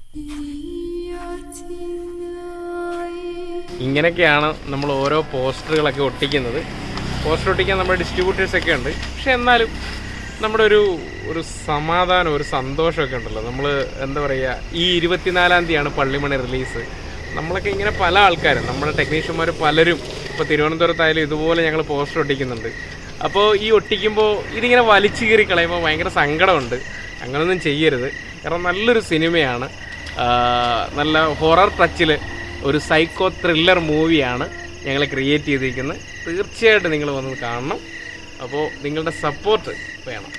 ഇങ്ങനെയൊക്കെയാണ് നമ്മൾ ഓരോ പോസ്റ്ററുകളൊക്കെ ഒട്ടിക്കുന്നത് പോസ്റ്റർ ഒട്ടിക്കാൻ നമ്മുടെ ഡിസ്ട്രിബ്യൂട്ടേഴ്സ് ഒക്കെ ഉണ്ട് പക്ഷെ എന്നാലും നമ്മുടെ ഒരു ഒരു സമാധാനം ഒരു സന്തോഷമൊക്കെ ഉണ്ടല്ലോ നമ്മൾ എന്താ പറയുക ഈ ഇരുപത്തിനാലാം തീയതിയാണ് പള്ളിമണി റിലീസ് നമ്മളൊക്കെ ഇങ്ങനെ പല ആൾക്കാരും നമ്മുടെ ടെക്നീഷ്യന്മാർ പലരും ഇപ്പോൾ തിരുവനന്തപുരത്തായാലും ഇതുപോലെ ഞങ്ങൾ പോസ്റ്റർ ഒട്ടിക്കുന്നുണ്ട് അപ്പോൾ ഈ ഒട്ടിക്കുമ്പോൾ ഇതിങ്ങനെ വലിച്ചു കീറി കളയുമ്പോൾ ഭയങ്കര സങ്കടമുണ്ട് അങ്ങനൊന്നും ചെയ്യരുത് കാരണം നല്ലൊരു സിനിമയാണ് ആ, നല്ല ഹൊറർ ടച്ചിൽ ഒരു സൈക്കോ ത്രില്ലർ മൂവിയാണ് ഞങ്ങൾ ക്രിയേറ്റ് ചെയ്തിരിക്കുന്നത് തീർച്ചയായിട്ടും നിങ്ങൾ വന്ന് കാണണം അപ്പോൾ നിങ്ങളുടെ സപ്പോർട്ട് വേണം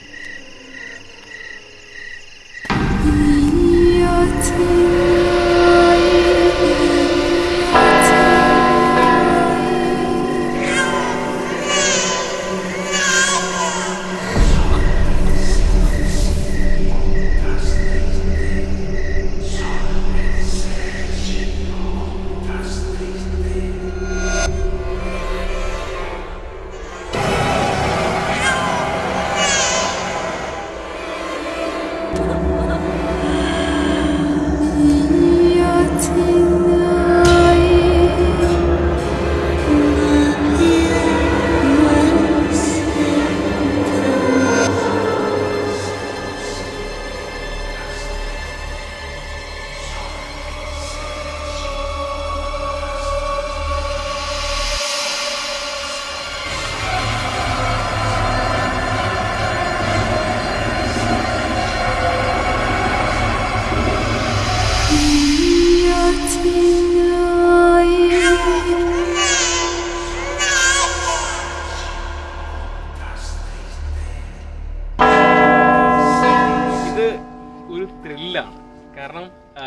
ഇത് ഒരു ത്രില്ലാണ് കാരണം ആ,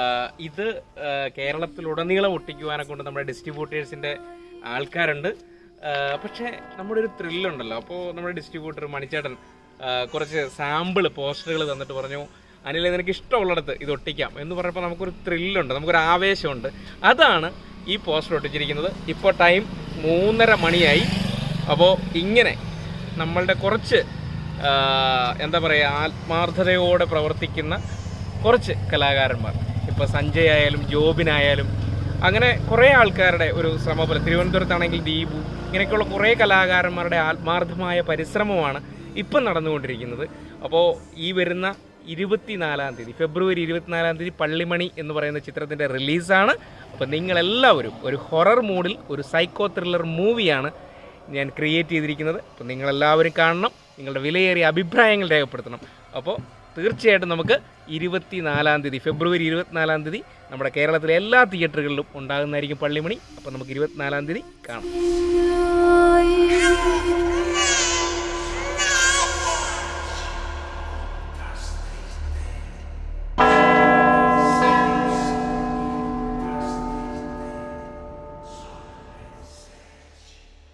ഇത് ആ, കേരളത്തിലുടനീളം ഒട്ടിക്കുവാനെ കൊണ്ട് നമ്മുടെ ഡിസ്ട്രിബ്യൂട്ടേഴ്സിന്റെ ആൾക്കാരുണ്ട് ആ, പക്ഷേ നമ്മുടെ ഒരു ത്രില്ലുണ്ടല്ലോ അപ്പോൾ നമ്മുടെ ഡിസ്ട്രിബ്യൂട്ടർ മണിച്ചേട്ടൻ ആ, കുറച്ച് സാമ്പിൾ പോസ്റ്ററുകൾ തന്നിട്ട് പറഞ്ഞു അനിലെ നിനക്ക് ഇഷ്ടമുള്ളിടത്ത് ഇത് ഒട്ടിക്കാം എന്ന് പറഞ്ഞപ്പോൾ നമുക്കൊരു ത്രില്ലുണ്ട് നമുക്കൊരു ആവേശമുണ്ട് അതാണ് ഈ പോസ്റ്റർ ഒട്ടിച്ചിരിക്കുന്നത് ഇപ്പോൾ ടൈം മൂന്നര മണിയായി അപ്പോൾ ഇങ്ങനെ നമ്മളുടെ കുറച്ച് ആ, എന്താ പറയുക ആത്മാർത്ഥതയോടെ പ്രവർത്തിക്കുന്ന കുറച്ച് കലാകാരന്മാർ ഇപ്പോൾ സഞ്ജയ് ആയാലും ജോബിനായാലും അങ്ങനെ കുറേ ആൾക്കാരുടെ ഒരു ശ്രമഫലം തിരുവനന്തപുരത്താണെങ്കിൽ ദീപു ഇങ്ങനെയൊക്കെയുള്ള കുറേ കലാകാരന്മാരുടെ ആത്മാർത്ഥമായ പരിശ്രമമാണ് ഇപ്പം നടന്നുകൊണ്ടിരിക്കുന്നത് അപ്പോൾ ഈ വരുന്ന ഇരുപത്തിനാലാം തീയതി ഫെബ്രുവരി ഇരുപത്തിനാലാം തീയതി പള്ളിമണി എന്ന് പറയുന്ന ചിത്രത്തിൻ്റെ റിലീസാണ് അപ്പോൾ നിങ്ങളെല്ലാവരും ഒരു ഹൊറർ മൂഡിൽ ഒരു സൈക്കോ ത്രില്ലർ മൂവിയാണ് ഞാൻ ക്രിയേറ്റ് ചെയ്തിരിക്കുന്നത് അപ്പോൾ നിങ്ങളെല്ലാവരും കാണണം നിങ്ങളുടെ വിലയേറിയ അഭിപ്രായങ്ങൾ രേഖപ്പെടുത്തണം അപ്പോൾ തീർച്ചയായിട്ടും നമുക്ക് ഇരുപത്തിനാലാം തീയതി ഫെബ്രുവരി ഇരുപത്തിനാലാം തീയതി നമ്മുടെ കേരളത്തിലെ എല്ലാ തിയേറ്ററുകളിലും ഉണ്ടാകുന്നതായിരിക്കും പള്ളിമണി അപ്പോൾ നമുക്ക് ഇരുപത്തിനാലാം തീയതി കാണാം I